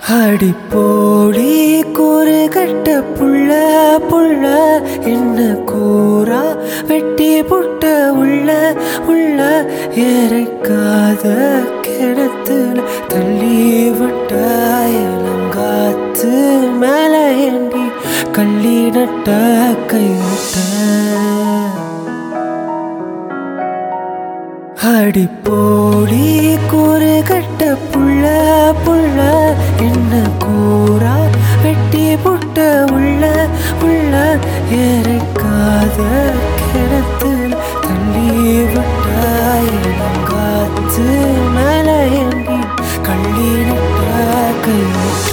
அடிப்போடி கூறு கட்ட புள்ள புள்ள என்ன கூறா வெட்டி புட்ட உள்ள உள்ள இறைக்காத கிணத்துல தள்ளி விட்ட இளங்காத்து மேல ஏண்டி கள்ளி நட்ட கை விட்ட அடிப்போடி கூறு கட்ட புள்ள புள்ள என்ன கூறா வெட்டி புட்ட உள்ள உள்ள இறைக்காத கிணத்துல தள்ளி விட்ட இளங்காத்து மேல ஏண்டி கள்ளி நட்ட கை விட்ட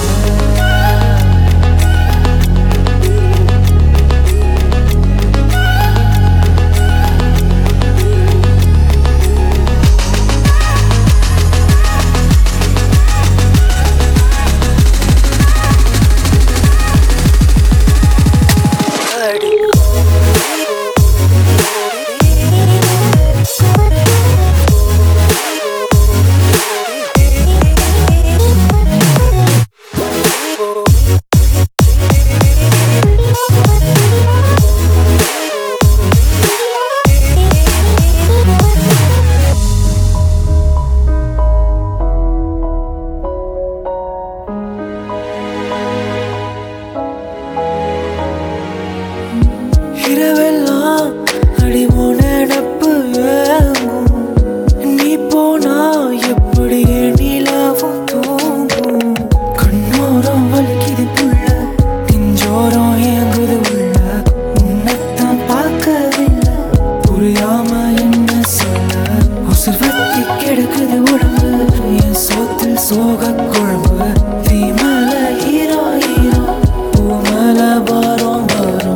இரவெல்லாம் அடிமோ நடப்பு ஏங்கும் நீ போனா எப்படி என் நிலாவும் தூங்கும் கண்ணோரம் வலிக்குது புள்ள நெஞ்சோரம் ஏங்குது உள்ள உன்னைத்தான் பார்க்கவில்லை புரியாம என்ன சொல்ல உசுர் வத்தி கெடுக்குது உடம்பு என் சோத்தில் சோக குழம்பு தீமல ஹீரோ ஹீரோ பூமல பாரம் பாரம்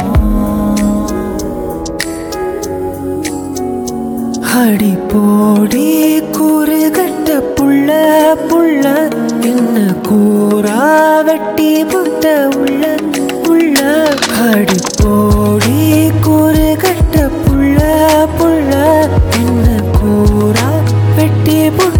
அடி போடி கூறு கட்ட புள்ள புள்ள என்ன கூறா வெட்டி புட்ட உள்ள உள்ள அடி போடி கூறு கட்ட புள்ள புள்ள என்ன கூறா வெட்டி புட்ட